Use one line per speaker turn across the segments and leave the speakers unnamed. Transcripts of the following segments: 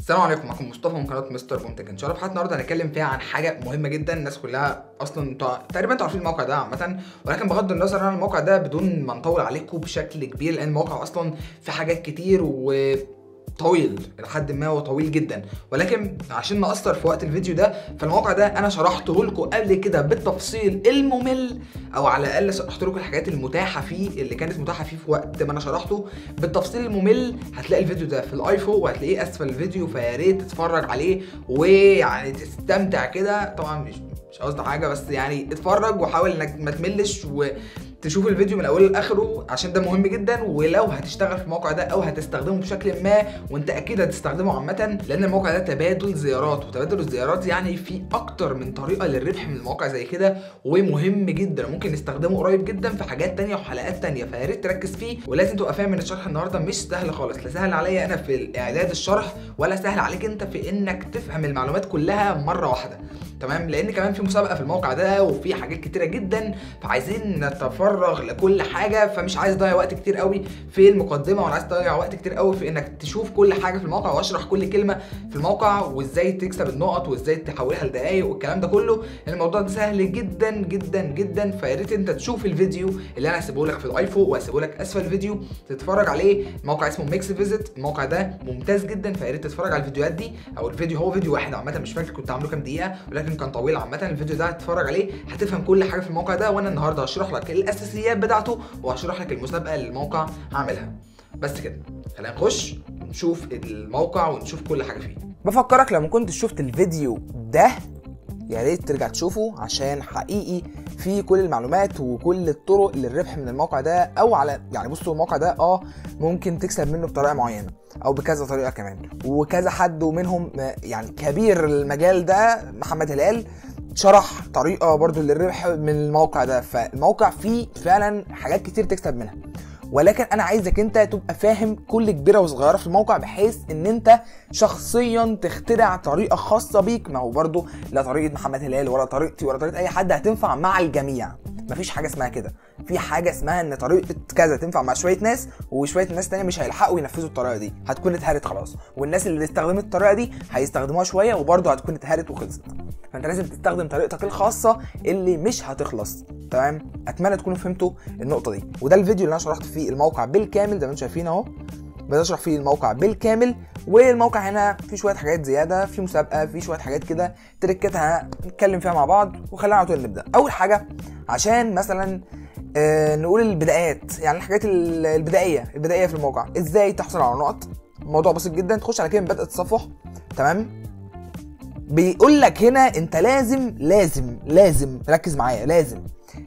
السلام عليكم معكم مصطفى من قناه مستر منتج ان شاء الله في حلقه النهارده هنتكلم فيها عن حاجه مهمه جدا الناس كلها اصلا انتوا تقريبا انتوا عارفين الموقع ده عامه ولكن بغض النظر عن الموقع ده بدون ما نطول عليكم بشكل كبير لان الموقع اصلا في حاجات كتير و طويل لحد ما هو طويل جدا ولكن عشان نقصر في وقت الفيديو ده فالموقع ده انا شرحته لكم قبل كده بالتفصيل الممل او على الاقل شرحت لكم الحاجات المتاحه فيه اللي كانت متاحه فيه في وقت ما انا شرحته بالتفصيل الممل هتلاقي الفيديو ده في الايفون وهتلاقيه اسفل الفيديو فيا ريت تتفرج عليه ويعني تستمتع كده طبعا مش مش قصدي حاجه بس يعني اتفرج وحاول انك ما تملش و تشوف الفيديو من اوله لاخره عشان ده مهم جدا ولو هتشتغل في الموقع ده او هتستخدمه بشكل ما وانت اكيد هتستخدمه عامه لان الموقع ده تبادل زيارات وتبادل الزيارات يعني في اكتر من طريقه للربح من المواقع زي كده ومهم جدا ممكن نستخدمه قريب جدا في حاجات تانية وحلقات تانية فيا ريت تركز فيه ولازم تبقى فاهم ان الشرح النهارده مش سهل خالص لا سهل عليا انا في اعداد الشرح ولا سهل عليك انت في انك تفهم المعلومات كلها مره واحده تمام لان كمان في مسابقه في الموقع ده وفي حاجات كتيره جدا فعايزين نتفرغ لكل حاجه فمش عايز اضيع وقت كتير قوي في المقدمه ولا عايز تضيع وقت كتير قوي في انك تشوف كل حاجه في الموقع واشرح كل كلمه في الموقع وازاي تكسب النقط وازاي تحولها لدقايق والكلام ده كله لان الموضوع ده سهل جدا جدا جدا فيا ريت انت تشوف الفيديو اللي انا هسيبه لك في الايفون وهسيبه لك اسفل الفيديو تتفرج عليه الموقع اسمه ميكس فيزيت الموقع ده ممتاز جدا فيا ريت تتفرج على الفيديوهات دي او الفيديو هو فيديو واحد عامه مش فاكر كنت عامله كام دقيقه ولكن كان طويل عامه الفيديو ده هتتفرج عليه هتفهم كل حاجه في الموقع ده وانا النهارده هشرح لك الاساسيات بتاعته وهشرح لك المسابقه اللي الموقع هعملها بس كده خلينا نخش نشوف الموقع ونشوف كل حاجه فيه
بفكرك لو ما كنتش شفت الفيديو ده يا ريت ترجع تشوفه عشان حقيقي في كل المعلومات وكل الطرق للربح من الموقع ده او على يعني بصوا الموقع ده اه ممكن تكسب منه بطريقه معينه او بكذا طريقه كمان وكذا حد ومنهم يعني كبير المجال ده محمد هلال شرح طريقه برضو للربح من الموقع ده فالموقع فيه فعلا حاجات كتير تكسب منها ولكن انا عايزك انت تبقى فاهم كل كبيره وصغيره في الموقع بحيث ان انت شخصيا تخترع طريقه خاصه بيك ما هو برضو لا طريقه محمد هلال ولا طريقتي ولا طريقه اي حد هتنفع مع الجميع مفيش حاجه اسمها كده في حاجه اسمها ان طريقه كذا تنفع مع شويه ناس وشويه ناس تانية مش هيلحقوا ينفذوا الطريقه دي هتكون اتهرت خلاص والناس اللي استخدمت الطريقه دي هيستخدموها شويه وبرضه هتكون اتهرت وخلصت فانت لازم تستخدم طريقتك الخاصه اللي مش هتخلص تمام اتمنى تكونوا فهمتوا النقطه دي وده الفيديو اللي انا شرحت فيه الموقع بالكامل زي ما انتم شايفين اهو بدأت اشرح فيه الموقع بالكامل والموقع هنا فيه شويه حاجات زياده في مسابقه في شويه حاجات كده تركات هنتكلم فيها مع بعض وخلينا على طول نبدا اول حاجه عشان مثلا آه نقول البدايات يعني الحاجات البدائيه البدائيه في الموقع ازاي تحصل على نقط الموضوع بسيط جدا تخش على كلمه بدء التصفح تمام بيقول لك هنا انت لازم لازم لازم ركز معايا لازم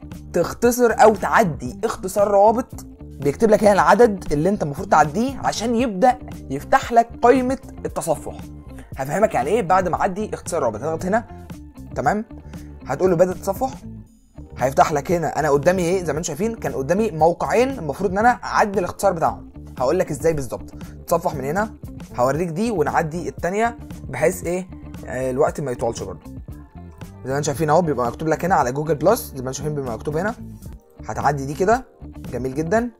تختصر او تعدي اختصار روابط بيكتب لك هنا العدد اللي انت المفروض تعديه عشان يبدا يفتح لك قائمه التصفح هفهمك يعني ايه بعد ما اعدي اختصار روابط هتضغط هنا تمام هتقول له بدء التصفح هيفتح لك هنا انا قدامي ايه زي ما انتم شايفين كان قدامي موقعين المفروض ان انا اعدي الاختصار بتاعهم هقول لك ازاي بالظبط تصفح من هنا هوريك دي ونعدي الثانيه بحيث ايه آه الوقت ما يطولش برضه زي ما انتم شايفين اهو بيبقى مكتوب لك هنا على جوجل بلس زي ما انتم شايفين بيبقى مكتوب هنا هتعدي دي كده جميل جدا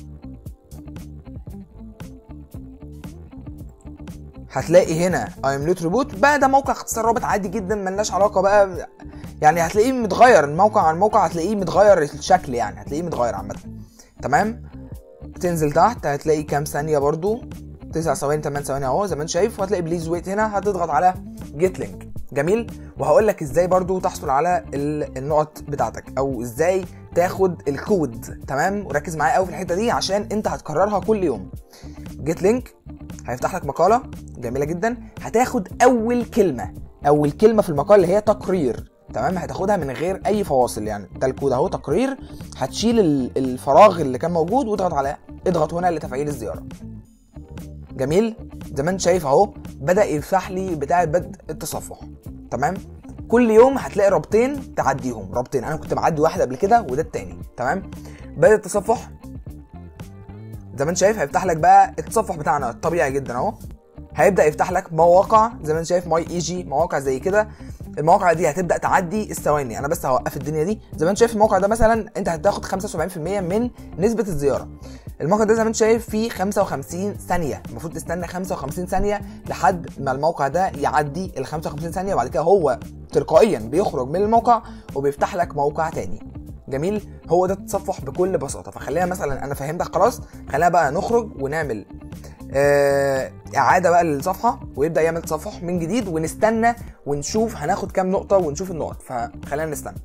هتلاقي هنا اي ام لوت ريبوت بقى ده موقع اختصار رابط عادي جدا ملناش علاقه بقى يعني هتلاقيه متغير الموقع عن موقع هتلاقيه متغير الشكل يعني هتلاقيه متغير عامه تمام تنزل تحت هتلاقي كام ثانيه برضو 9 ثواني 8 ثواني اهو زي ما انت شايف وهتلاقي بليز ويت هنا هتضغط على جيت لينك جميل وهقول لك ازاي برضو تحصل على النقط بتاعتك او ازاي تاخد الكود تمام وركز معايا قوي في الحته دي عشان انت هتكررها كل يوم جيت لينك هيفتح لك مقاله جميله جدا هتاخد اول كلمه اول كلمه في المقال اللي هي تقرير تمام هتاخدها من غير اي فواصل يعني ده الكود اهو تقرير هتشيل الفراغ اللي كان موجود وتضغط على اضغط هنا لتفعيل الزياره جميل زي ما انت شايف اهو بدا يفتح لي بتاعه بدء التصفح تمام كل يوم هتلاقي رابطين تعديهم رابطين انا كنت معدي واحد قبل كده وده التاني تمام بدء التصفح زي ما انت شايف هيفتح لك بقى التصفح بتاعنا الطبيعي جدا اهو هيبدا يفتح لك مواقع زي ما انت شايف ماي اي جي مواقع زي كده المواقع دي هتبدا تعدي الثواني انا بس هوقف الدنيا دي زي ما انت شايف الموقع ده مثلا انت هتاخد 75% من نسبه الزياره الموقع ده زي ما انت شايف فيه 55 ثانيه المفروض تستنى 55 ثانيه لحد ما الموقع ده يعدي ال 55 ثانيه وبعد كده هو تلقائيا بيخرج من الموقع وبيفتح لك موقع تاني جميل هو ده التصفح بكل بساطه فخلينا مثلا انا فهمتك خلاص خلينا بقى نخرج ونعمل آه، اعاده بقى للصفحه ويبدا يعمل تصفح من جديد ونستنى ونشوف هناخد كام نقطه ونشوف النقط فخلينا نستنى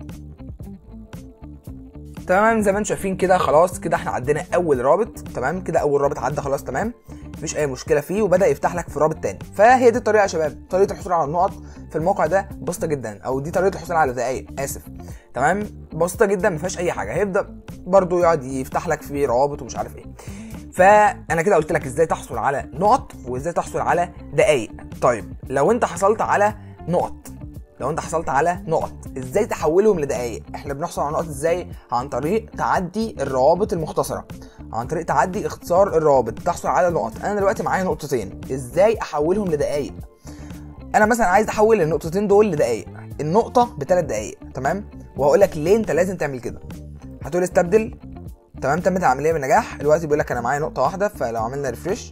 تمام زي ما انتم شايفين كده خلاص كده احنا عدينا اول رابط تمام كده اول رابط عدى خلاص تمام مفيش اي مشكله فيه وبدا يفتح لك في رابط تاني فهي دي الطريقه يا شباب طريقه الحصول على النقط في الموقع ده بسيطه جدا او دي طريقه الحصول على دقائق اسف تمام بسيطه جدا ما فيهاش اي حاجه هيبدا برضو يقعد يفتح لك في روابط ومش عارف ايه فانا كده قلت لك ازاي تحصل على نقط وازاي تحصل على دقائق طيب لو انت حصلت على نقط لو انت حصلت على نقط ازاي تحولهم لدقائق احنا بنحصل على نقط ازاي عن طريق تعدي الروابط المختصره عن طريق تعدي اختصار الروابط تحصل على نقط انا دلوقتي معايا نقطتين ازاي احولهم لدقائق انا مثلا عايز احول النقطتين دول لدقائق النقطه بثلاث دقائق تمام وهقول لك ليه انت لازم تعمل كده هتقول استبدل تمام تمت العمليه بنجاح دلوقتي بيقول لك انا معايا نقطه واحده فلو عملنا ريفرش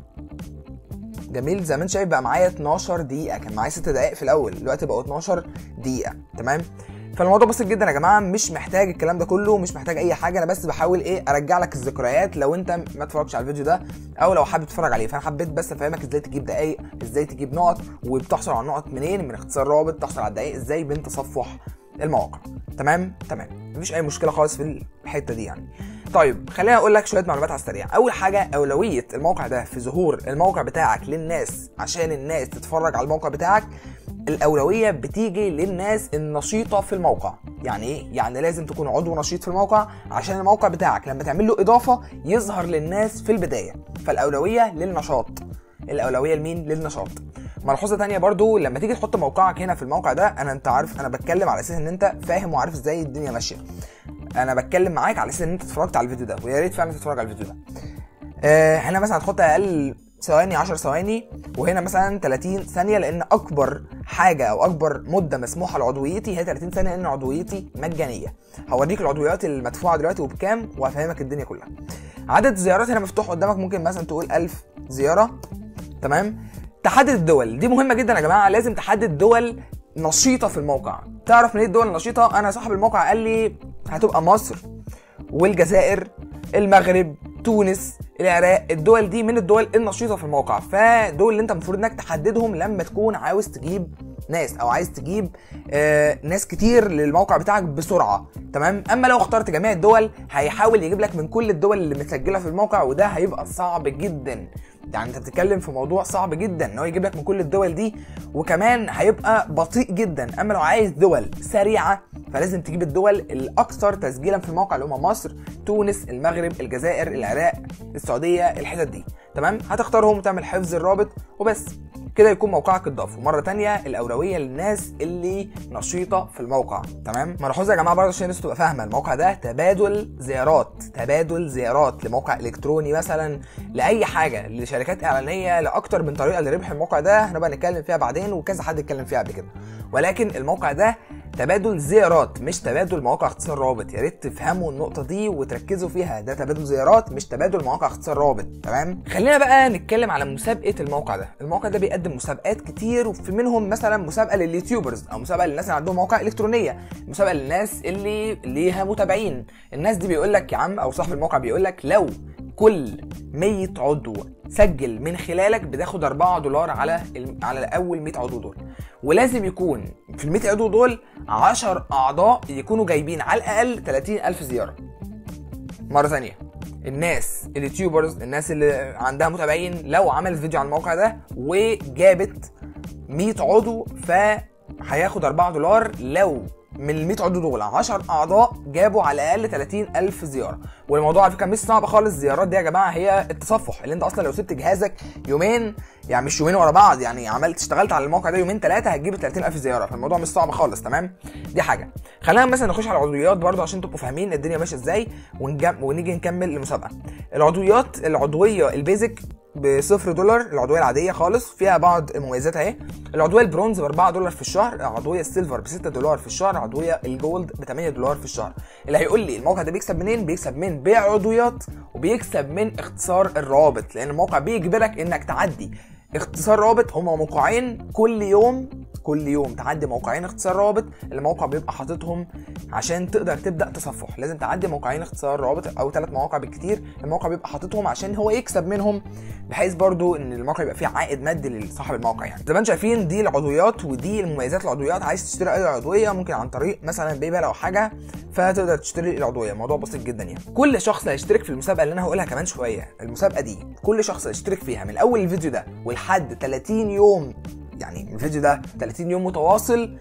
جميل زي ما انت شايف بقى معايا 12 دقيقه كان معايا 6 دقائق في الاول دلوقتي بقوا 12 دقيقه تمام فالموضوع بسيط جدا يا جماعه مش محتاج الكلام ده كله مش محتاج اي حاجه انا بس بحاول ايه ارجع لك الذكريات لو انت ما اتفرجتش على الفيديو ده او لو حابب تتفرج عليه فانا حبيت بس افهمك ازاي تجيب دقائق ازاي تجيب نقط وبتحصل على النقط منين من اختصار رابط تحصل على الدقائق ازاي من تصفح المواقع تمام تمام مفيش اي مشكله خالص في الحته دي يعني طيب خليني اقول لك شويه معلومات على السريع اول حاجه اولويه الموقع ده في ظهور الموقع بتاعك للناس عشان الناس تتفرج على الموقع بتاعك الاولويه بتيجي للناس النشيطه في الموقع يعني ايه يعني لازم تكون عضو نشيط في الموقع عشان الموقع بتاعك لما تعمل له اضافه يظهر للناس في البدايه فالاولويه للنشاط الاولويه لمين للنشاط ملحوظه تانية برضو لما تيجي تحط موقعك هنا في الموقع ده انا انت عارف انا بتكلم على اساس ان انت فاهم وعارف ازاي الدنيا ماشيه انا بتكلم معاك على اساس ان انت اتفرجت على الفيديو ده ويا ريت فعلا تتفرج على الفيديو ده آه هنا مثلا هتحط اقل ثواني 10 ثواني وهنا مثلا 30 ثانيه لان اكبر حاجه او اكبر مده مسموحه لعضويتي هي 30 ثانيه لان عضويتي مجانيه هوريك العضويات المدفوعه دلوقتي وبكام وهفهمك الدنيا كلها عدد الزيارات هنا مفتوح قدامك ممكن مثلا تقول 1000 زياره تمام تحدد الدول دي مهمه جدا يا جماعه لازم تحدد دول نشيطه في الموقع تعرف منين الدول النشيطه انا صاحب الموقع قال لي هتبقى مصر والجزائر المغرب تونس العراق الدول دي من الدول النشيطه في الموقع فدول اللي انت المفروض انك تحددهم لما تكون عاوز تجيب ناس او عايز تجيب آه ناس كتير للموقع بتاعك بسرعه تمام اما لو اخترت جميع الدول هيحاول يجيب لك من كل الدول اللي متسجله في الموقع وده هيبقى صعب جدا يعني انت بتتكلم في موضوع صعب جدا ان هو يجيب لك من كل الدول دي وكمان هيبقى بطيء جدا اما لو عايز دول سريعه فلازم تجيب الدول الاكثر تسجيلا في الموقع اللي هم مصر تونس المغرب الجزائر العراق السعوديه الحتت دي تمام هتختارهم وتعمل حفظ الرابط وبس كده يكون موقعك اتضاف ومره تانية الاولويه للناس اللي نشيطه في الموقع تمام ملحوظه يا جماعه برضه عشان الناس تبقى فاهمه الموقع ده تبادل زيارات تبادل زيارات لموقع الكتروني مثلا لاي حاجه لشركات اعلانيه لاكتر من طريقه لربح الموقع ده هنبقى نتكلم فيها بعدين وكذا حد اتكلم فيها قبل كده ولكن الموقع ده تبادل زيارات مش تبادل مواقع اختصار رابط يا ريت تفهموا النقطه دي وتركزوا فيها ده تبادل زيارات مش تبادل مواقع اختصار رابط تمام خلينا بقى نتكلم على مسابقه الموقع ده الموقع ده بيقدم مسابقات كتير وفي منهم مثلا مسابقه لليوتيوبرز او مسابقه للناس اللي عندهم مواقع الكترونيه مسابقه للناس اللي ليها متابعين الناس دي بيقول لك يا عم او صاحب الموقع بيقول لك لو كل 100 عضو سجل من خلالك بتاخد 4 دولار على ال- على اول 100 عضو دول ولازم يكون في ال 100 عضو دول 10 اعضاء يكونوا جايبين على الاقل 30 الف زياره مره ثانيه الناس اليوتيوبرز الناس اللي عندها متابعين لو عملت فيديو على الموقع ده وجابت 100 عضو فهياخد 4 دولار لو من ال 100 عضو دول 10 اعضاء جابوا على الاقل 30 الف زياره والموضوع على فكره مش صعب خالص الزيارات دي يا جماعه هي التصفح اللي انت اصلا لو سبت جهازك يومين يعني مش يومين ورا بعض يعني عملت اشتغلت على الموقع ده يومين ثلاثه هتجيب 30 الف زياره فالموضوع مش صعب خالص تمام دي حاجه خلينا مثلا نخش على العضويات برضه عشان تبقوا فاهمين الدنيا ماشيه ازاي ونجم... ونيجي نكمل المسابقه العضويات العضويه البيزك بصفر دولار العضويه العاديه خالص فيها بعض المميزات اهي العضويه البرونز ب 4 دولار في الشهر العضويه السيلفر ب 6 دولار في الشهر العضويه الجولد ب 8 دولار في الشهر اللي هيقول لي الموقع ده بيكسب منين بيكسب من من بيع عضويات وبيكسب من اختصار الروابط لان الموقع بيجبرك انك تعدي اختصار رابط هما موقعين كل يوم كل يوم تعدي موقعين اختصار روابط الموقع بيبقى حاططهم عشان تقدر تبدا تصفح لازم تعدي موقعين اختصار روابط او ثلاث مواقع بالكتير الموقع بيبقى حاططهم عشان هو يكسب منهم بحيث برضو ان الموقع يبقى فيه عائد مادي لصاحب الموقع يعني زي ما انتم شايفين دي العضويات ودي المميزات العضويات عايز تشتري اي عضويه ممكن عن طريق مثلا بايبال او حاجه فتقدر تشتري العضويه موضوع بسيط جدا يعني كل شخص هيشترك في المسابقه اللي انا هقولها كمان شويه المسابقه دي كل شخص هيشترك فيها من اول الفيديو ده ولحد 30 يوم يعني الفيديو ده 30 يوم متواصل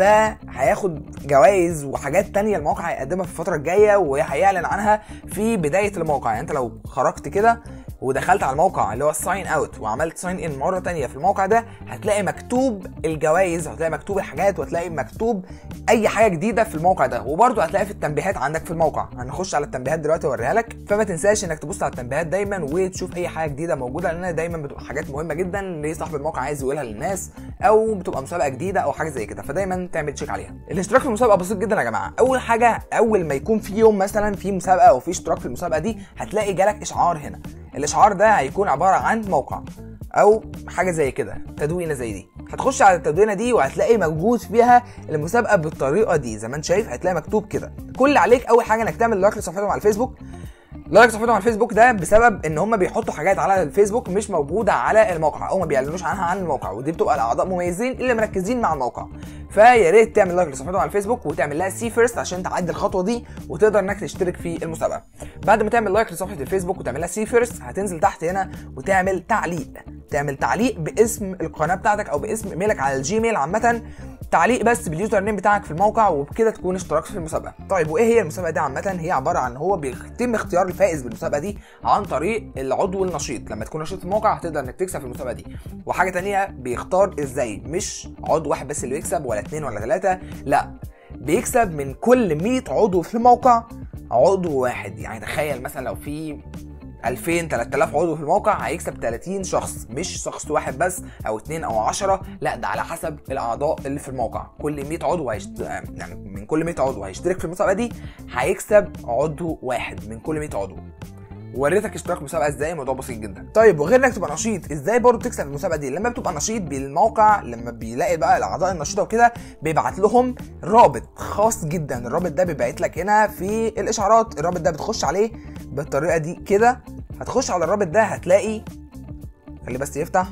فهياخد جوائز وحاجات تانية الموقع هيقدمها في الفترة الجاية وهيعلن عنها في بداية الموقع يعني انت لو خرجت كده ودخلت على الموقع اللي هو الساين اوت وعملت ساين ان مره تانية في الموقع ده هتلاقي مكتوب الجوائز وهتلاقي مكتوب الحاجات وهتلاقي مكتوب اي حاجه جديده في الموقع ده وبرده هتلاقي في التنبيهات عندك في الموقع هنخش على التنبيهات دلوقتي اوريها لك فما تنساش انك تبص على التنبيهات دايما وتشوف اي حاجه جديده موجوده لان دايما بتبقى حاجات مهمه جدا لصاحب الموقع عايز يقولها للناس او بتبقى مسابقه جديده او حاجه زي كده فدايما تعمل تشيك عليها الاشتراك في المسابقه بسيط جدا يا جماعه اول حاجه اول ما يكون في يوم مثلا في مسابقه او في اشتراك في المسابقه دي هتلاقي جالك اشعار هنا الاشعار ده هيكون عباره عن موقع او حاجه زي كده تدوينه زي دي هتخش على التدوينه دي وهتلاقي موجود فيها المسابقه بالطريقه دي زي ما انت شايف هتلاقي مكتوب كده كل اللي عليك اول حاجه انك تعمل لايك لصفحتهم على الفيسبوك لايك صفحتهم على الفيسبوك ده بسبب ان هم بيحطوا حاجات على الفيسبوك مش موجوده على الموقع او ما بيعلنوش عنها عن الموقع ودي بتبقى الاعضاء مميزين اللي مركزين مع الموقع فيا ريت تعمل لايك لصفحتهم على الفيسبوك وتعمل لها سي فيرست عشان تعدي الخطوه دي وتقدر انك تشترك في المسابقه بعد ما تعمل لايك لصفحه الفيسبوك وتعمل لها سي فيرست هتنزل تحت هنا وتعمل تعليق تعمل تعليق باسم القناه بتاعتك او باسم ايميلك على الجيميل عامه تعليق بس باليوزر نيم بتاعك في الموقع وبكده تكون اشتركت في المسابقه طيب وايه هي المسابقه دي عامه هي عباره عن هو بيتم اختيار الفائز بالمسابقه دي عن طريق العضو النشيط لما تكون نشيط في الموقع هتقدر انك تكسب في المسابقه دي وحاجه تانية بيختار ازاي مش عضو واحد بس اللي بيكسب ولا اتنين ولا ثلاثه لا بيكسب من كل 100 عضو في الموقع عضو واحد يعني تخيل مثلا لو في 2000 3000 عضو في الموقع هيكسب 30 شخص مش شخص واحد بس او اتنين او 10 لا ده على حسب الاعضاء اللي في الموقع كل 100 عضو هيشت... يعني من كل 100 عضو هيشترك في المسابقه دي هيكسب عضو واحد من كل 100 عضو وريتك اشتراك المسابقه ازاي الموضوع بسيط جدا طيب وغير انك تبقى نشيط ازاي برضه تكسب المسابقه دي لما بتبقى نشيط بالموقع لما بيلاقي بقى الاعضاء النشيطه وكده بيبعت لهم رابط خاص جدا الرابط ده بيبعت لك هنا في الاشعارات الرابط ده بتخش عليه بالطريقه دي كده هتخش على الرابط ده هتلاقي خليه بس يفتح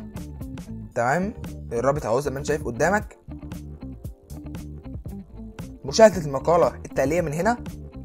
تمام الرابط اهو زي ما انت شايف قدامك مشاهده المقاله التاليه من هنا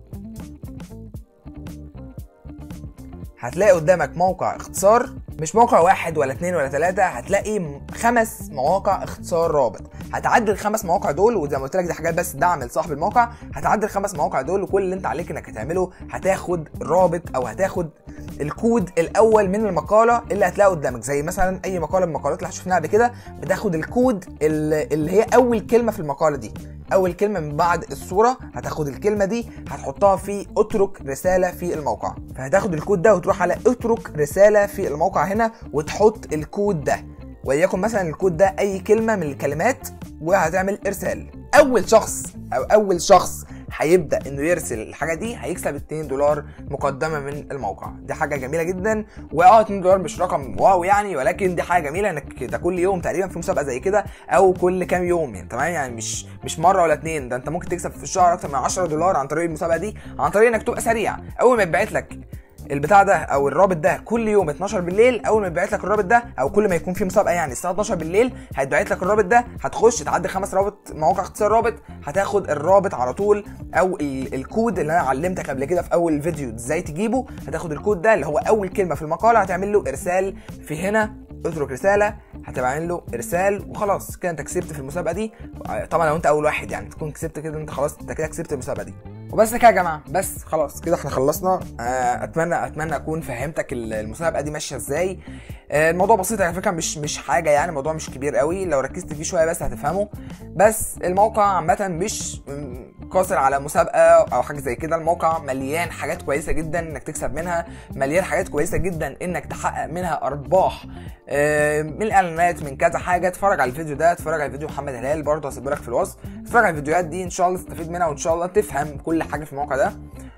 هتلاقي قدامك موقع اختصار مش موقع واحد ولا اتنين ولا تلاتة هتلاقي خمس مواقع اختصار رابط هتعدي الخمس مواقع دول وزي ما قلت لك دي حاجات بس دعم لصاحب الموقع هتعدي الخمس مواقع دول وكل اللي انت عليك انك هتعمله هتاخد رابط او هتاخد الكود الاول من المقاله اللي هتلاقيه قدامك زي مثلا اي مقاله من المقالات اللي شفناها قبل كده بتاخد الكود اللي هي اول كلمه في المقاله دي اول كلمه من بعد الصوره هتاخد الكلمه دي هتحطها في اترك رساله في الموقع فهتاخد الكود ده وتروح على اترك رساله في الموقع هنا وتحط الكود ده وليكن مثلا الكود ده اي كلمه من الكلمات وهتعمل ارسال اول شخص او اول شخص هيبدا انه يرسل الحاجه دي هيكسب 2 دولار مقدمه من الموقع دي حاجه جميله جدا واه 2 دولار مش رقم واو يعني ولكن دي حاجه جميله انك ده كل يوم تقريبا في مسابقه زي كده او كل كام يوم يعني تمام يعني مش مش مره ولا اتنين ده انت ممكن تكسب في الشهر اكتر من 10 دولار عن طريق المسابقه دي عن طريق انك تبقى سريع اول ما يتبعت لك البتاع ده او الرابط ده كل يوم 12 بالليل اول ما يتبعت لك الرابط ده او كل ما يكون في مسابقه يعني الساعه 12 بالليل هيتبعت لك الرابط ده هتخش تعدي خمس رابط مواقع اختصار رابط هتاخد الرابط على طول او ال- الكود اللي انا علمتك قبل كده في اول فيديو ازاي تجيبه هتاخد الكود ده اللي هو اول كلمه في المقاله هتعمل له ارسال في هنا اترك رساله هتبعت له ارسال وخلاص كده انت كسبت في المسابقه دي طبعا لو انت اول واحد يعني تكون كسبت كده انت خلاص انت كده كسبت المسابقه دي وبس كده يا جماعه بس خلاص كده احنا خلصنا آه، اتمنى اتمنى اكون فهمتك ال- المسابقه دي ماشيه ازاي آه، الموضوع بسيط على فكره مش مش حاجه يعني الموضوع مش كبير قوي لو ركزت فيه شويه بس هتفهمه بس الموقع عامه مش م- قاصر على مسابقه او حاجه زي كده الموقع مليان حاجات كويسه جدا انك تكسب منها مليان حاجات كويسه جدا انك تحقق منها ارباح آه، من الاعلانات من كذا حاجه اتفرج على الفيديو ده اتفرج على فيديو محمد هلال برضه هسيبه لك في الوصف اتفرج على الفيديوهات دي ان شاء الله تستفيد منها وان شاء الله تفهم كل حاجه في الموقع ده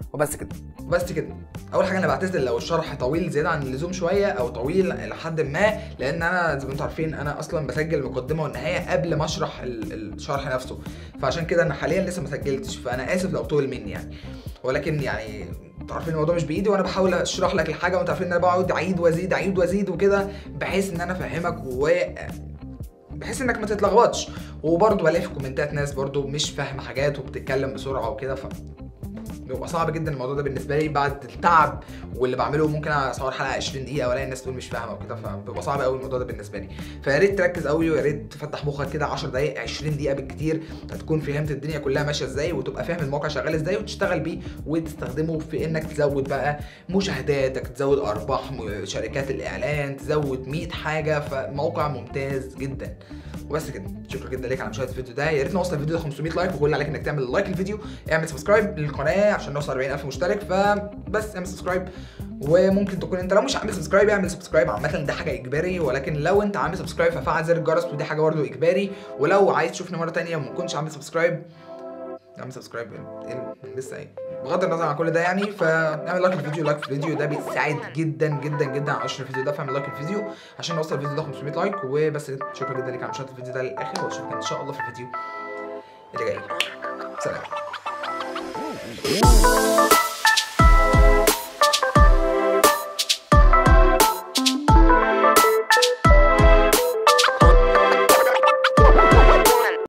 وبس كده
بس كده اول حاجه انا بعتذر لو الشرح طويل زياده عن اللزوم شويه او طويل لحد ما لان انا زي ما انتم عارفين انا اصلا بسجل المقدمه والنهايه قبل ما اشرح ال- الشرح نفسه فعشان كده انا حاليا لسه ما سجلتش فانا اسف لو طول مني يعني ولكن يعني انتوا عارفين الموضوع مش بايدي وانا بحاول اشرح لك الحاجه وانتوا عارفين ان انا بقعد اعيد وازيد اعيد وازيد وكده بحيث ان انا افهمك و بحيث انك ما تتلخبطش وبرضه بلاقي في كومنتات ناس برضه مش فاهمه حاجات وبتتكلم بسرعه وكده ف بيبقى صعب جدا الموضوع ده بالنسبه لي بعد التعب واللي بعمله ممكن اصور حلقه 20 دقيقه والاقي الناس تقول مش فاهمه وكده فبيبقى صعب قوي الموضوع ده بالنسبه لي فيا ريت تركز قوي ويا ريت تفتح مخك كده 10 دقائق 20 دقيقه بالكتير هتكون فهمت الدنيا كلها ماشيه ازاي وتبقى فاهم الموقع شغال ازاي وتشتغل بيه وتستخدمه في انك تزود بقى مشاهداتك تزود ارباح م- شركات الاعلان تزود 100 حاجه فموقع ممتاز جدا وبس كده شكرا جدا ليك على مشاهده الفيديو ده يا ريت نوصل الفيديو ده 500 لايك وكل اللي عليك انك تعمل لايك للفيديو اعمل سبسكرايب للقناه عشان نوصل 40000 مشترك فبس اعمل سبسكرايب وممكن تكون انت لو مش عامل سبسكرايب اعمل سبسكرايب عامه ده حاجه اجباري ولكن لو انت عامل سبسكرايب ففعل زر الجرس ودي حاجه برضه اجباري ولو عايز تشوفني مره تانية وما كنتش عامل سبسكرايب اعمل سبسكرايب ايه لسه ايه بغض النظر عن كل ده يعني فاعمل لايك للفيديو لايك في الفيديو ده بيساعد جدا جدا جدا على نشر الفيديو ده فاعمل لايك للفيديو عشان نوصل الفيديو ده 500 لايك وبس كده. شكرا جدا ليك على مشاهده الفيديو ده للاخر واشوفك ان شاء الله في الفيديو اللي جاي سلام